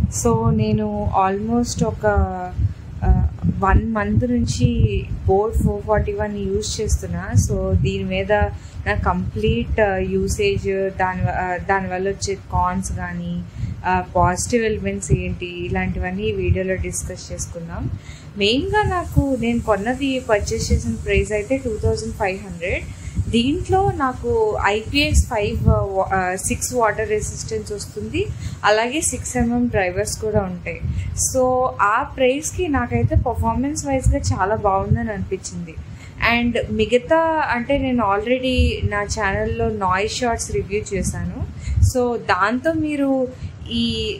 so నేను almost ఒక one month నుంచి boAt four forty one use చేస్తున్నా సో దీని మీద నా కంప్లీట్ యూసేజ్ దాని వ- ఆ, దానివల్ల వచ్చే కాన్స్ కానీ పాజిటివ్ ఎలిమెంట్స్ ఏంటి ఇలాంటివన్నీ ఈ వీడియోలో డిస్కస్ చేసుకుందాం మెయిన్గా నాకు నేను కొన్నది పర్చేస్ చేసిన ప్రైస్ అయితే టూ థౌజండ్ ఫైవ్ హండ్రెడ్ దీంట్లో నాకు IPX five six water resistance వస్తుంది అలాగే సిక్స్ ఎంఎం డ్రైవర్స్ కూడా ఉంటాయి సో ఆ ప్రైస్కి నాకైతే పర్ఫార్మెన్స్ వైజ్గా చాలా బాగుందని అనిపించింది అండ్ మిగతా అంటే నేను ఆల్రెడీ నా ఛానల్లో నాయిస్ షార్ట్స్ రివ్యూ చేశాను సో దాంతో మీరు ఈ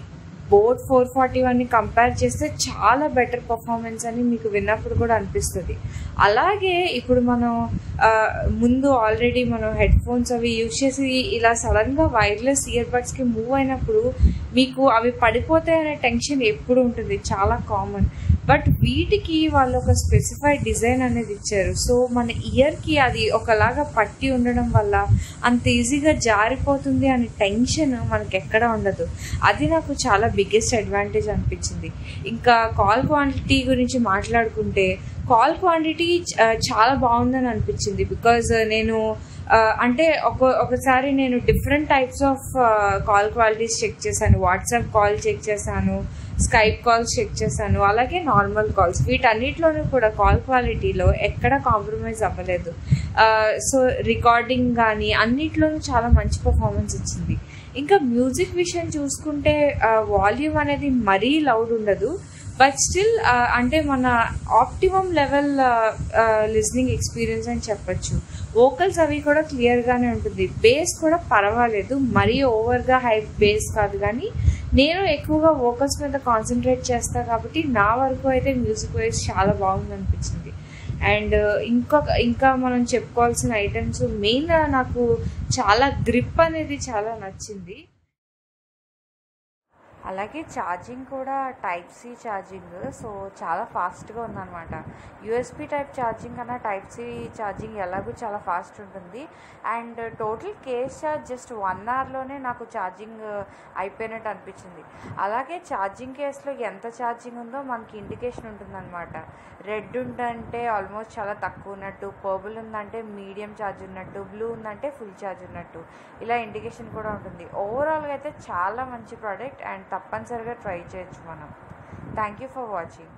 బోట్ ఫోర్ ఫార్టీ వన్ని కంపేర్ చేస్తే చాలా బెటర్ పర్ఫార్మెన్స్ అని మీకు విన్నప్పుడు కూడా అనిపిస్తుంది అలాగే ఇప్పుడు మనం ఆ, ముందు ఆల్రెడీ మనం హెడ్ ఫోన్స్ అవి యూజ్ చేసి ఇలా సడన్గా వైర్లెస్ ఇయర్ బడ్స్కి మూవ్ అయినప్పుడు మీకు అవి పడిపోతాయి అనే టెన్షన్ ఎప్పుడు ఉంటుంది చాలా కామన్ బట్ వీటికి వాళ్ళు ఒక స్పెసిఫైడ్ డిజైన్ అనేది ఇచ్చారు సో మన ఇయర్కి అది ఒకలాగా పట్టి ఉండడం వల్ల అంత ఈజీగా జారిపోతుంది అనే టెన్షన్ మనకి ఎక్కడ ఉండదు అది నాకు చాలా బిగ్గెస్ట్ అడ్వాంటేజ్ అనిపించింది ఇంకా కాల్ క్వాంటిటీ గురించి మాట్లాడుకుంటే కాల్ క్వాంటిటీ చాలా బాగుందని అనిపించింది బికాజ్ నేను ఆ, అంటే ఒక ఒకసారి నేను different types of call qualities check చేశాను వాట్సాప్ కాల్ చెక్ చేశాను స్కైప్ కాల్స్ చెక్ చేశాను అలాగే నార్మల్ కాల్స్ వీటన్నిటిలోనూ కూడా కాల్ క్వాలిటీలో ఎక్కడ కాంప్రమైజ్ అవ్వలేదు సో రికార్డింగ్ కానీ అన్నిట్లోనూ చాలా మంచి పర్ఫార్మెన్స్ ఇచ్చింది ఇంకా మ్యూజిక్ విషయం చూసుకుంటే వాల్యూమ్ అనేది మరీ లౌడ్ ఉండదు బట్ స్టిల్ అంటే మన ఆప్టిమమ్ లెవెల్ లిస్నింగ్ ఎక్స్పీరియన్స్ అని చెప్పొచ్చు వోకల్స్ అవి కూడా క్లియర్గానే ఉంటుంది బేస్ కూడా పర్వాలేదు మరీ ఓవర్గా హై బేస్ కాదు కానీ నేను ఎక్కువగా వోకల్స్ మీద కాన్సన్ట్రేట్ చేస్తాను కాబట్టి నా వరకు అయితే మ్యూజిక్ వైజ్ చాలా బాగుంది అనిపించింది అండ్ ఇంకొక ఇంకా మనం చెప్పుకోవాల్సిన ఐటమ్స్ మెయిన్ నాకు చాలా గ్రిప్ అనేది చాలా నచ్చింది అలాగే ఛార్జింగ్ కూడా టైప్ సి ఛార్జింగ్ సో చాలా ఫాస్ట్గా ఉందన్నమాట యూఎస్బి టైప్ ఛార్జింగ్ కన్నా టైప్ సి ఛార్జింగ్ ఎలాగో చాలా ఫాస్ట్ ఉంటుంది and total case charge just one అవర్లోనే నాకు ఛార్జింగ్ అయిపోయినట్టు అనిపించింది అలాగే ఛార్జింగ్ కేస్లో ఎంత ఛార్జింగ్ ఉందో మనకి ఇండికేషన్ ఉంటుందన్నమాట రెడ్ ఉందంటే ఆల్మోస్ట్ చాలా తక్కువ ఉన్నట్టు పర్పుల్ ఉందంటే మీడియం ఛార్జ్ ఉన్నట్టు బ్లూ ఉందంటే ఫుల్ ఛార్జ్ ఉన్నట్టు ఇలా ఇండికేషన్ కూడా ఉంటుంది ఓవరాల్గా అయితే చాలా మంచి ప్రోడక్ట్ అండ్ తప్పనిసరిగా ట్రై చేయొచ్చు మనం థ్యాంక్ యూ ఫర్ వాచింగ్